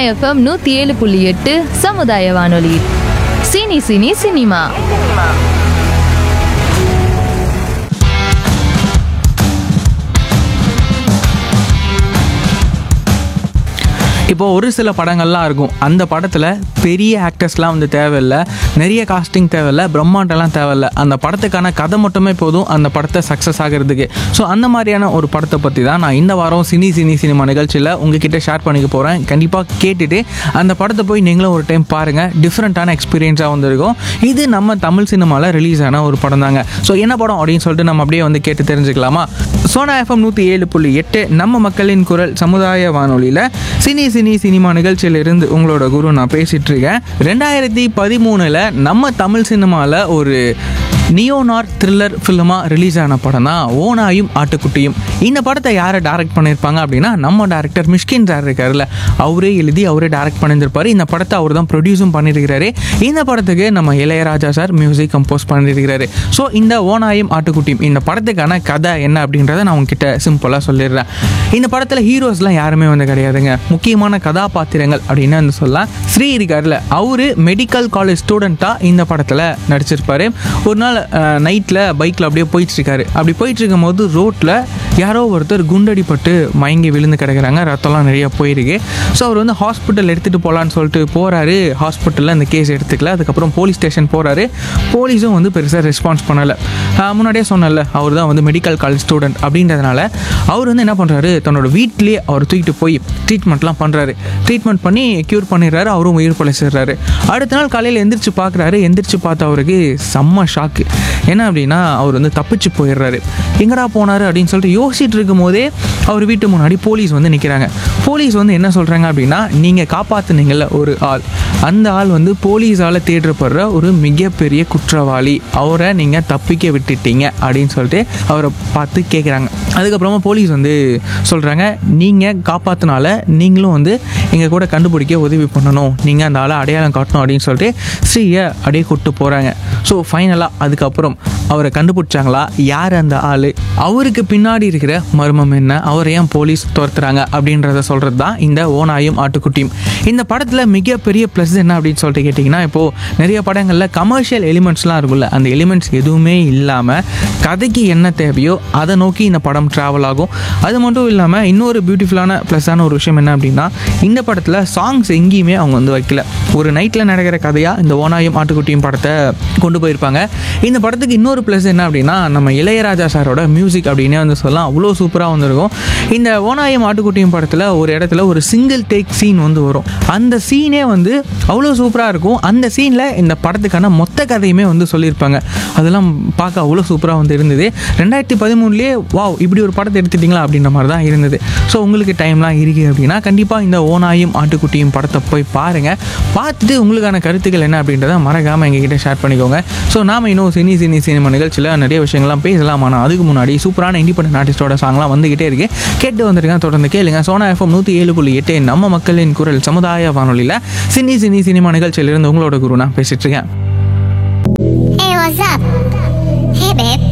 FM நூற்றி ஏழு புள்ளி எட்டு சமுதாய வானொலி சினி சினி சினிமா இப்போ ஒரு சில படங்கள்லாம் இருக்கும் அந்த படத்தில் பெரிய ஆக்டர்ஸ்லாம் வந்து தேவையில்லை நிறைய காஸ்டிங் தேவையில்லை பிரம்மாண்டம்லாம் தேவையில்லை அந்த படத்துக்கான கதை மட்டுமே போதும் அந்த படத்தை சக்ஸஸ் ஆகிறதுக்கு ஸோ அந்த மாதிரியான ஒரு படத்தை பற்றி தான் நான் இந்த வாரம் சினி சினி சினிமா நிகழ்ச்சியில் உங்ககிட்ட ஷேர் பண்ணிக்க போகிறேன் கண்டிப்பாக கேட்டுட்டு அந்த படத்தை போய் நீங்களும் ஒரு டைம் பாருங்கள் டிஃப்ரெண்ட்டான எக்ஸ்பீரியன்ஸாக வந்திருக்கும் இது நம்ம தமிழ் சினிமாவில் ரிலீஸ் ஆன ஒரு படம் தாங்க ஸோ என்ன படம் அப்படின்னு சொல்லிட்டு நம்ம அப்படியே வந்து கேட்டு தெரிஞ்சுக்கலாமா சோனா எஃப்எம் நூற்றி ஏழு புள்ளி எட்டு நம்ம மக்களின் குரல் சமுதாய வானொலியில் சினி சினி சினிமா நிகழ்ச்சியிலிருந்து உங்களோட குரு நான் பேசிட்டு இருக்கேன் ரெண்டாயிரத்தி பதிமூணில் நம்ம தமிழ் சினிமாவில் ஒரு நியோனார் த்ரில்லர் ஃபிலிமாக ரிலீஸ் ஆன படம் தான் ஓனாயும் ஆட்டுக்குட்டியும் இந்த படத்தை யாரை டைரக்ட் பண்ணியிருப்பாங்க அப்படின்னா நம்ம டேரக்டர் மிஷ்கின் சார் இருக்காருல்ல அவரே எழுதி அவரே டைரக்ட் பண்ணியிருப்பாரு இந்த படத்தை அவர் தான் ப்ரொடியூஸும் பண்ணியிருக்கிறாரு இந்த படத்துக்கு நம்ம இளையராஜா சார் மியூசிக் கம்போஸ் பண்ணியிருக்கிறாரு ஸோ இந்த ஓனாயும் ஆட்டுக்குட்டியும் இந்த படத்துக்கான கதை என்ன அப்படின்றத நான் உங்ககிட்ட சிம்பிளாக சொல்லிடுறேன் இந்த படத்தில் ஹீரோஸ்லாம் யாருமே வந்து கிடையாதுங்க முக்கியமான கதாபாத்திரங்கள் அப்படின்னு வந்து சொல்லலாம் ஸ்ரீ இருக்காருல்ல அவரு மெடிக்கல் காலேஜ் ஸ்டூடெண்ட்டாக இந்த படத்தில் நடிச்சிருப்பாரு ஒரு நாள் நைட்டில் பைக்கில் அப்படியே போயிட்டு இருக்காரு அப்படி போயிட்டு இருக்கும்போது ரோட்டில் யாரோ ஒருத்தர் குண்டடிப்பட்டு மயங்கி விழுந்து கிடக்குறாங்க ரத்தம்லாம் நிறைய போயிருக்கு ஸோ அவர் வந்து ஹாஸ்பிட்டல் எடுத்துகிட்டு போகலான்னு சொல்லிட்டு போகிறாரு ஹாஸ்பிட்டலில் அந்த கேஸ் எடுத்துக்கல அதுக்கப்புறம் போலீஸ் ஸ்டேஷன் போகிறாரு போலீஸும் வந்து பெருசாக ரெஸ்பான்ஸ் பண்ணலை முன்னாடியே சொன்னல அவர் தான் வந்து மெடிக்கல் காலேஜ் ஸ்டூடெண்ட் அப்படின்றதுனால அவர் வந்து என்ன பண்ணுறாரு தன்னோட வீட்டிலேயே அவர் தூக்கிட்டு போய் ட்ரீட்மெண்ட்லாம் பண்ணுறாரு ட்ரீட்மெண்ட் பண்ணி க்யூர் பண்ணிடுறாரு அவரும் உயிர் பிழைச்சிடுறாரு அடுத்த நாள் காலையில் எந்திரிச்சு பார்க்குறாரு எந்திரிச்சு பார்த்த அவருக்கு செம்ம ஷாக்கு என்ன அப்படின்னா அவர் வந்து தப்பிச்சு போயிடுறாரு எங்கடா போனார் அப்படின்னு சொல்லிட்டு யோசிச்சுட்டு இருக்கும் போதே அவர் வீட்டு முன்னாடி போலீஸ் வந்து நிற்கிறாங்க போலீஸ் வந்து என்ன சொல்கிறாங்க அப்படின்னா நீங்கள் காப்பாற்றுனீங்கல்ல ஒரு ஆள் அந்த ஆள் வந்து போலீஸால் தேடப்படுற ஒரு மிகப்பெரிய குற்றவாளி அவரை நீங்கள் தப்பிக்க விட்டுட்டீங்க அப்படின்னு சொல்லிட்டு அவரை பார்த்து கேட்குறாங்க அதுக்கப்புறமா போலீஸ் வந்து சொல்கிறாங்க நீங்கள் காப்பாற்றினால நீங்களும் வந்து எங்கள் கூட கண்டுபிடிக்க உதவி பண்ணணும் நீங்கள் அந்த ஆளை அடையாளம் காட்டணும் அப்படின்னு சொல்லிட்டு ஸ்ரீயை அப்படியே கூப்பிட்டு போகிறாங்க ஸோ ஃபைனலாக அதுக்கப்புறம் அவரை கண்டுபிடிச்சாங்களா யார் அந்த ஆள் அவருக்கு பின்னாடி இருக்கிற மர்மம் என்ன அவரை ஏன் போலீஸ் துரத்துறாங்க அப்படின்றத சொல்கிறது தான் இந்த ஓனாயும் ஆட்டுக்குட்டியும் இந்த படத்தில் மிகப்பெரிய ப்ளஸ் என்ன அப்படின்னு சொல்லிட்டு கேட்டிங்கன்னா இப்போது நிறைய படங்களில் கமர்ஷியல் எலிமெண்ட்ஸ்லாம் இருக்கும்ல அந்த எலிமெண்ட்ஸ் எதுவுமே இல்லாமல் கதைக்கு என்ன தேவையோ அதை நோக்கி இந்த படம் ட்ராவல் ஆகும் அது மட்டும் இல்லாமல் இன்னொரு பியூட்டிஃபுல்லான ப்ளஸ்ஸான ஒரு விஷயம் என்ன அப்படின்னா இந்த படத்தில் சாங்ஸ் எங்கேயுமே அவங்க வந்து வைக்கல ஒரு நைட்டில் நடக்கிற கதையாக இந்த ஓனாயும் ஆட்டுக்குட்டியும் படத்தை கொண்டு போயிருப்பாங்க இந்த படத்துக்கு இன்னொரு ப்ளஸ் என்ன அப்படின்னா நம்ம இளையராஜா சாரோட மியூசிக் அப்படின்னே வந்து சொல்லலாம் அவ்வளோ சூப்பராக வந்திருக்கும் இந்த ஓனாயம் ஆட்டுக்குட்டியும் படத்தில் ஒரு இடத்துல ஒரு சிங்கிள் டேக் சீன் வந்து வரும் அந்த சீனே வந்து அவ்வளோ சூப்பராக இருக்கும் அந்த சீனில் இந்த படத்துக்கான மொத்த கதையுமே வந்து சொல்லியிருப்பாங்க அதெல்லாம் பார்க்க அவ்வளோ சூப்பராக வந்து இருந்தது ரெண்டாயிரத்தி பதிமூணுலேயே வாவ் இப்படி ஒரு படத்தை எடுத்துட்டிங்களா அப்படின்ற மாதிரி தான் இருந்தது ஸோ உங்களுக்கு டைம்லாம் இருக்குது அப்படின்னா கண்டிப்பாக இந்த ஓனாயும் ஆட்டுக்குட்டியும் படத்தை போய் பாருங்கள் பார்த்துட்டு உங்களுக்கான கருத்துக்கள் என்ன அப்படின்றத மறக்காமல் எங்ககிட்ட ஷேர் பண்ணிக்கோங்க ஸோ நாம இன்னும் சினி சினி சினிமா நிகழ்ச்சியில் நிறைய விஷயங்கள்லாம் பேசலாம் ஆனால் அதுக்கு முன்னாடி சூப்பரான இண்டிபெண்டன்ட் ஆர்டிஸ்டோட சாங்லாம் வந்துகிட்டே இருக்கு கேட்டு வந்திருக்கேன் தொடர்ந்து கேளுங்க சோனா எஃப்எம் நூற்றி ஏழு புள்ளி எட்டு நம்ம மக்களின் குரல் சமுதாய வானொலியில் சினி சினி சினிமா நிகழ்ச்சியிலிருந்து உங்களோட குரு நான் பேசிட்டு இருக்கேன் Hey, what's up? Hey, babe.